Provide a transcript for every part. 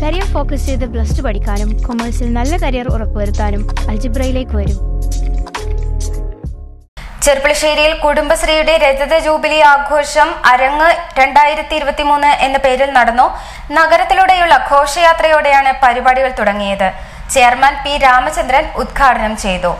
career focus ചെയ്ത് plus two പഠിക്കാനും കൊമേഴ്സിൽ നല്ല കരിയർ ഉറപ്പുവരുത്താനും അൽജിബ്രയിലേക്ക് വരും ചെർപ്പളശ്ശേരിയിൽ കുടുംബശ്രീയുടെ രജത ജൂബിലി ആഘോഷം അരങ്ങ് രണ്ടായിരത്തി ഇരുപത്തിമൂന്ന് എന്ന പേരിൽ നടന്നു നഗരത്തിലൂടെയുള്ള ഘോഷയാത്രയോടെയാണ് പരിപാടികൾ തുടങ്ങിയത് ചെയർമാൻ പി രാമചന്ദ്രൻ ഉദ്ഘാടനം ചെയ്തു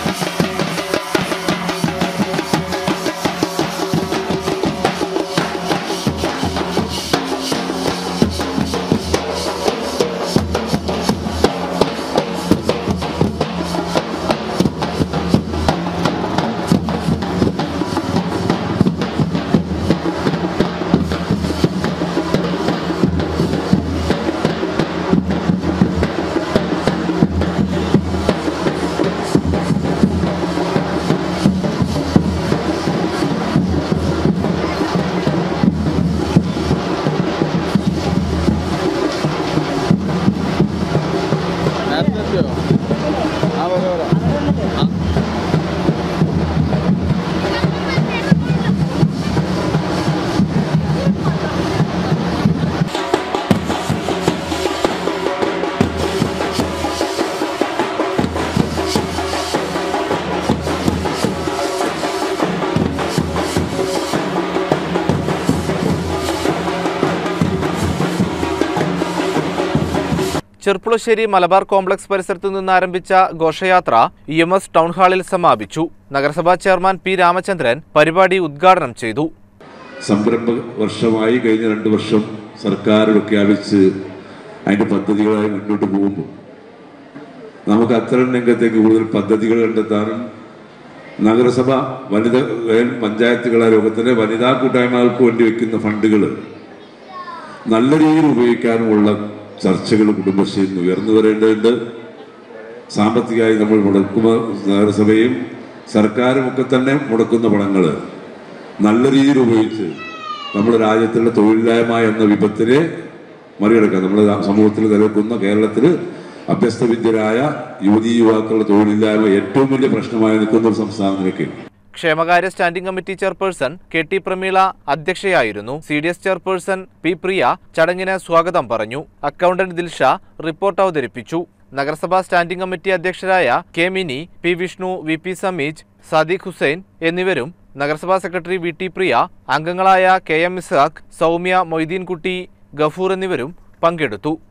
ചെർപ്പുളശ്ശേരി മലബാർ കോംപ്ലക്സ് പരിസരത്തു നിന്ന് ആരംഭിച്ച ഘോഷയാത്ര ഇ എം എസ് ടൗൺ ഹാളിൽ സമാപിച്ചു നഗരസഭാ ചെയർമാൻ പി രാമചന്ദ്രൻ പരിപാടി ഉദ്ഘാടനം ചെയ്തു സംരംഭ വർഷമായി കഴിഞ്ഞ രണ്ട് വർഷം സർക്കാർ പ്രഖ്യാപിച്ച് അതിന്റെ പദ്ധതികളായി മുന്നോട്ട് പോകുമ്പോൾ നമുക്ക് അത്തരം രംഗത്തേക്ക് കൂടുതൽ പദ്ധതികൾ കണ്ടെത്താനും നഗരസഭ വനിത പഞ്ചായത്തുകളെ ലോകത്തിലെ വനിതാ കൂട്ടായ്മകൾക്ക് വേണ്ടി വെക്കുന്ന ഫണ്ടുകൾ നല്ല രീതിയിൽ ഉപയോഗിക്കാനുമുള്ള ചർച്ചകൾ കുടുംബശ്രീയിൽ നിന്ന് ഉയർന്നു വരേണ്ടതുണ്ട് സാമ്പത്തികമായി നമ്മൾ മുടക്കുന്ന നഗരസഭയും സർക്കാരും ഒക്കെ തന്നെ മുടക്കുന്ന പണങ്ങൾ നല്ല രീതിയിൽ ഉപയോഗിച്ച് നമ്മുടെ രാജ്യത്തുള്ള തൊഴിലില്ലായ്മ എന്ന വിപത്തിനെ മറികടക്കാൻ നമ്മുടെ സമൂഹത്തിൽ നിലനിൽക്കുന്ന കേരളത്തിൽ അഭ്യസ്തവിദ്യരായ യുവതീ യുവാക്കളുടെ തൊഴിലില്ലായ്മ ഏറ്റവും വലിയ പ്രശ്നമായി നിൽക്കുന്ന ഒരു സംസ്ഥാനത്തിലേക്ക് ക്ഷേമകാര്യ standing committee chairperson K T Pramila അധ്യക്ഷയായിരുന്നു C D S chairperson P Priya ചടങ്ങിന് സ്വാഗതം പറഞ്ഞു അക്കൗണ്ടന്റ് ദിൽഷ റിപ്പോർട്ട് അവതരിപ്പിച്ചു നഗരസഭാ സ്റ്റാൻഡിംഗ് കമ്മിറ്റി അധ്യക്ഷരായ K Mini P Vishnu V P Sameej Sadiq Hussain എന്നിവരും നഗരസഭാ സെക്രട്ടറി വി ടി പ്രിയ അംഗങ്ങളായ കെ എം ഇസാഖ് സൗമ്യ മൊയ്തീൻകുട്ടി ഗഫൂർ എന്നിവരും പങ്കെടുത്തു